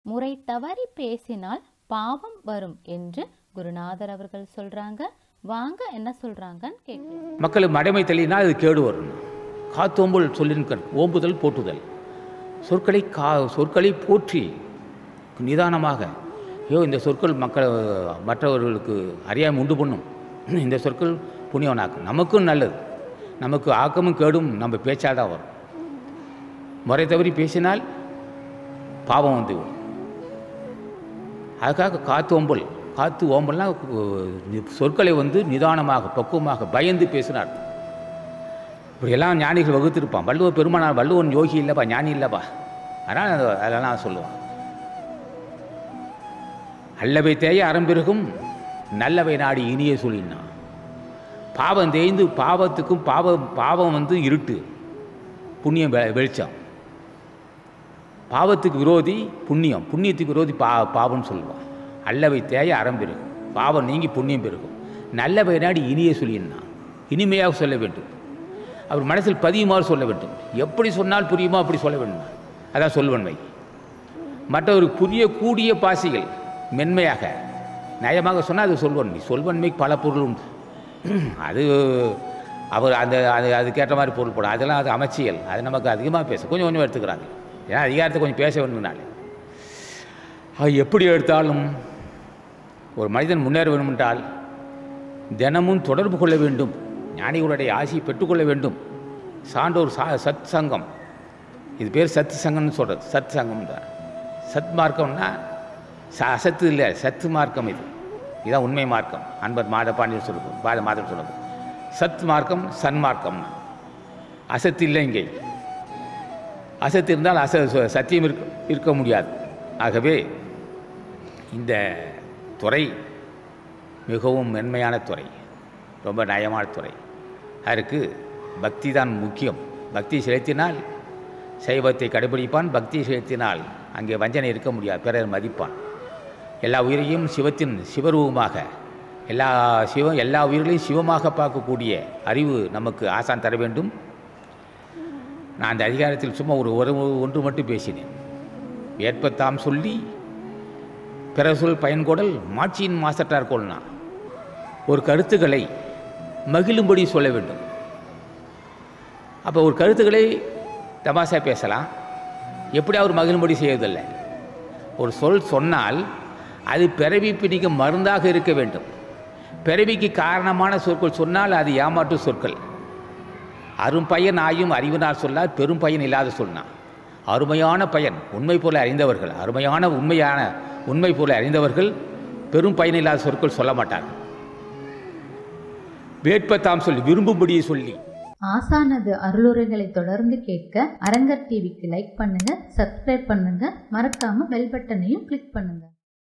முறை தவறி பேசினால் பாவம் வரும் என்று குருநாதர் அவர்கள் சொல்றாங்க வாங்க என்ன சொல்றாங்கன்னு கேட்கலாம் மக்கள் மடைமை தள்ளினால் அது கேடு வரும் காத்தோம்பல் சொல்லின்கண் ஓம்புதல் போற்றுதல் சொற்களை கா சொற்களை போற்றி நிதானமாக ஐயோ இந்த சொற்கள் மக்கள் மற்றவர்களுக்கு அறியாமை உண்டு பண்ணும் இந்த சொற்கள் புண்ணியவனாக்கும் நமக்கும் நல்லது நமக்கு ஆக்கமும் கேடும் நம்ம பேச்சால் தான் வரும் முறை தவறி பேசினால் பாவம் வந்து விடும் அதுக்காக காத்து ஓம்பல் காத்து ஓம்பல்னால் அஹ், சொற்களை வந்து நிதானமாக பக்குவமாக பயந்து பேசினார் இப்படியெல்லாம் ஞானிகள் வகுத்திருப்பான் வள்ளுவர் பெருமானார் வள்ளுவன் யோகி இல்லைப்பா ஞானி இல்லைப்பா அதனால் அது- அதெல்லாம் சொல்லுவான் அல்லவை தேய அறம்பெருகும் நல்லவை நாடி இனிய சொல்லினா பாவம் தேய்ந்து பாவத்துக்கும் பாவம் பாவம் வந்து இருட்டு புண்ணியம் வெ- வெளிச்சம் பாவத்துக்கு விரோதி புண்ணியம் புண்ணியத்துக்கு விரோதி பா பாவம்னு சொல்லுவான் அல்லவை தேய அறம் பெருகும் பாவம் நீங்கி புண்ணியம் பெருகும் நல்லவை நாடி இனிய சொல்லினா இனிமையாக சொல்ல வேண்டும் அவர் மனசில் பதியுமாறு சொல்ல வேண்டும் எப்படி சொன்னால் புரியுமோ அப்படி சொல்ல வேண்டும் அதான் சொல்வன்மை மற்றவருக்கு புரியக்கூடிய பாசிகள் மென்மையாக நயமாக சொன்னால் அது சொல்வன்மை சொல்வன்மைக்கு பல பொருள் உண்டு அது அவர் அந்த அது அதுக்கேற்ற மாதிரி பொருள் போடும் அதெல்லாம் அது அமைச்சியல் அது நமக்கு அதிகமாக பேச கொஞ்சம் கொஞ்சம் எடுத்துக்கிறாங்க ஏன்னா அதிகாரத்தை கொஞ்சம் பேச வேணும்னாலே அது எப்படி எடுத்தாலும் ஒரு மனிதன் முன்னேற வேண்டுமென்றால் தினமும் தொடர்பு கொள்ள வேண்டும் ஞானிகளுடைய ஆசையை பெற்றுக்கொள்ள வேண்டும் சான்றோர் சா சத் சங்கம் இது பேர் சத் சங்கம்னு சொல்கிறது சத் சங்கம்ன்றார் சத் மார்க்கம்னா ச அசத்து இல்லை சத்து மார்க்கம் இது இதுதான் உண்மை மார்க்கம் அன்பர் மாத பாண்டியன் சொல்லுவோம் பாத மாதம் சொல்லுவோம் சத் மார்க்கம் சன்மார்க்கம்னா அசத்து இல்லை இங்கே அசத்து இருந்தால் அச ச- சத்தியம் இருக்க இருக்க முடியாது ஆகவே இந்த துறை மிகவும் மென்மையான துறை ரொம்ப நயமான துறை அதற்கு பக்தி தான் முக்கியம் பக்தி செலுத்தினால் சைவத்தை கடைபிடிப்பான் பக்தி செலுத்தினால் அங்கே வஞ்சனை இருக்க முடியாது பிறர் மதிப்பான் எல்லா உயிரையும் சிவத்தின் சிவரூபமாக எல்லா சிவம் எல்லா உயிர்களையும் சிவமாக பார்க்கக்கூடிய அறிவு நமக்கு ஆசான் தர வேண்டும் நான் அந்த அதிகாரத்தில் சும்மா ஒரு ஒரு ஒன்று மட்டும் பேசினேன் ஏற்பத்தாம் சொல்லி பிற சொல் பயன்கொடல் மாட்சியின் மாசற்றார் கொள்னா ஒரு கருத்துக்களை மகிழும்படி சொல்ல வேண்டும் அப்போ ஒரு கருத்துக்களை தமாஷா பேசலாம் எப்படி அவர் மகிழும்படி செய்வதில்லை ஒரு சொல் சொன்னால் அது பிறவி பிடிக்க மருந்தாக இருக்க வேண்டும் பிறவிக்கு காரணமான சொற்கள் சொன்னால் அது ஏமாற்று சொற்கள் அரும் பயன் ஆயும் அறிவினார் சொல்லால் பெரும் பயன் இல்லாத சொன்னான் அருமையான பயன் உண்மை போல அறிந்தவர்கள் அருமையான உண்மையான உண்மை போல அறிந்தவர்கள் பெரும் பயன் இல்லாத சொற்கள் சொல்ல மாட்டார்கள் வேட்பத்தாம் சொல்லி விரும்பும்படியே சொல்லி ஆசானது அருளுரைகளை தொடர்ந்து கேட்க அரங்கர் டிவிக்கு லைக் பண்ணுங்க சப்ஸ்கிரைப் பண்ணுங்க மறக்காம பெல் பட்டனையும் கிளிக் பண்ணுங்க